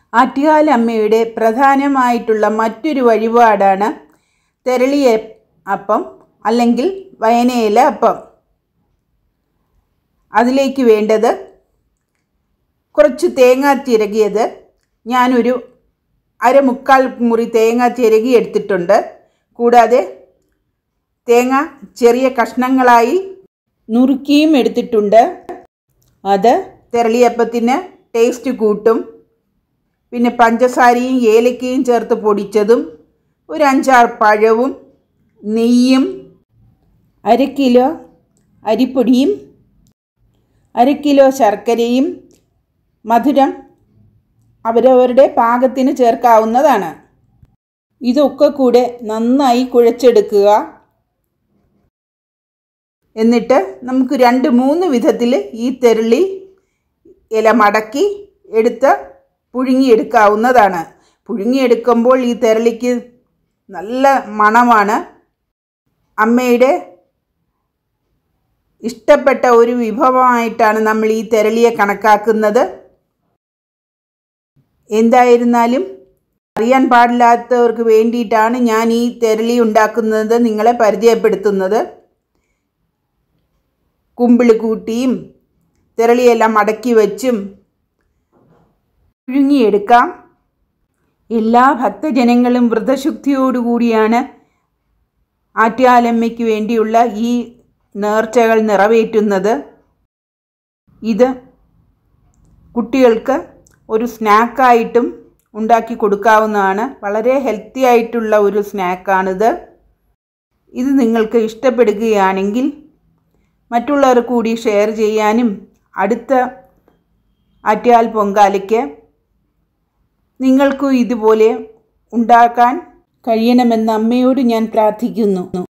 ആറ്റുകാൽ അമ്മയുടെ പ്രധാനമായിട്ടുള്ള മറ്റൊരു വഴിപാടാണ് തെരളിയ അപ്പം അല്ലെങ്കിൽ വയനയില അപ്പം അതിലേക്ക് വേണ്ടത് കുറച്ച് തേങ്ങ ചിരകിയത് ഞാനൊരു അരമുക്കാൽ മുറി തേങ്ങ ചിരകി എടുത്തിട്ടുണ്ട് കൂടാതെ തേങ്ങ ചെറിയ കഷ്ണങ്ങളായി നുറുക്കിയും എടുത്തിട്ടുണ്ട് അത് തെരളിയപ്പത്തിന് ടേസ്റ്റ് കൂട്ടും പിന്നെ പഞ്ചസാരയും ഏലക്കയും ചേർത്ത് പൊടിച്ചതും ഒരു അഞ്ചാറ് പഴവും നെയ്യും അര കിലോ അരിപ്പൊടിയും അര കിലോ ശർക്കരയും മധുരം അവരവരുടെ പാകത്തിന് ചേർക്കാവുന്നതാണ് ഇതൊക്കെ കൂടെ നന്നായി കുഴച്ചെടുക്കുക എന്നിട്ട് നമുക്ക് രണ്ട് മൂന്ന് വിധത്തിൽ ഈ തെരളി ഇല മടക്കി എടുത്ത് പുഴുങ്ങിയെടുക്കാവുന്നതാണ് പുഴുങ്ങിയെടുക്കുമ്പോൾ ഈ തെരളിക്ക് നല്ല മണമാണ് അമ്മയുടെ ഇഷ്ടപ്പെട്ട ഒരു വിഭവമായിട്ടാണ് നമ്മൾ ഈ തെരളിയെ കണക്കാക്കുന്നത് എന്തായിരുന്നാലും അറിയാൻ പാടില്ലാത്തവർക്ക് വേണ്ടിയിട്ടാണ് ഞാൻ ഈ തെരളി ഉണ്ടാക്കുന്നത് നിങ്ങളെ പരിചയപ്പെടുത്തുന്നത് കുമ്പിള് കൂട്ടിയും തെരളിയെല്ലാം മടക്കി വെച്ചും പുഴുങ്ങിയെടുക്കാം എല്ലാ ഭക്തജനങ്ങളും വ്രതശുദ്ധിയോടുകൂടിയാണ് ആറ്റുകാലമ്മയ്ക്ക് വേണ്ടിയുള്ള ഈ നേർച്ചകൾ നിറവേറ്റുന്നത് ഇത് കുട്ടികൾക്ക് ഒരു സ്നാക്കായിട്ടും ഉണ്ടാക്കി കൊടുക്കാവുന്നതാണ് വളരെ ഹെൽത്തി ആയിട്ടുള്ള ഒരു സ്നാക്കാണിത് ഇത് നിങ്ങൾക്ക് ഇഷ്ടപ്പെടുകയാണെങ്കിൽ മറ്റുള്ളവർ കൂടി ഷെയർ ചെയ്യാനും അടുത്ത ആറ്റുകാൽ പൊങ്കാലയ്ക്ക് നിങ്ങൾക്കും ഇതുപോലെ ഉണ്ടാക്കാൻ കഴിയണമെന്ന് അമ്മയോട് ഞാൻ പ്രാർത്ഥിക്കുന്നു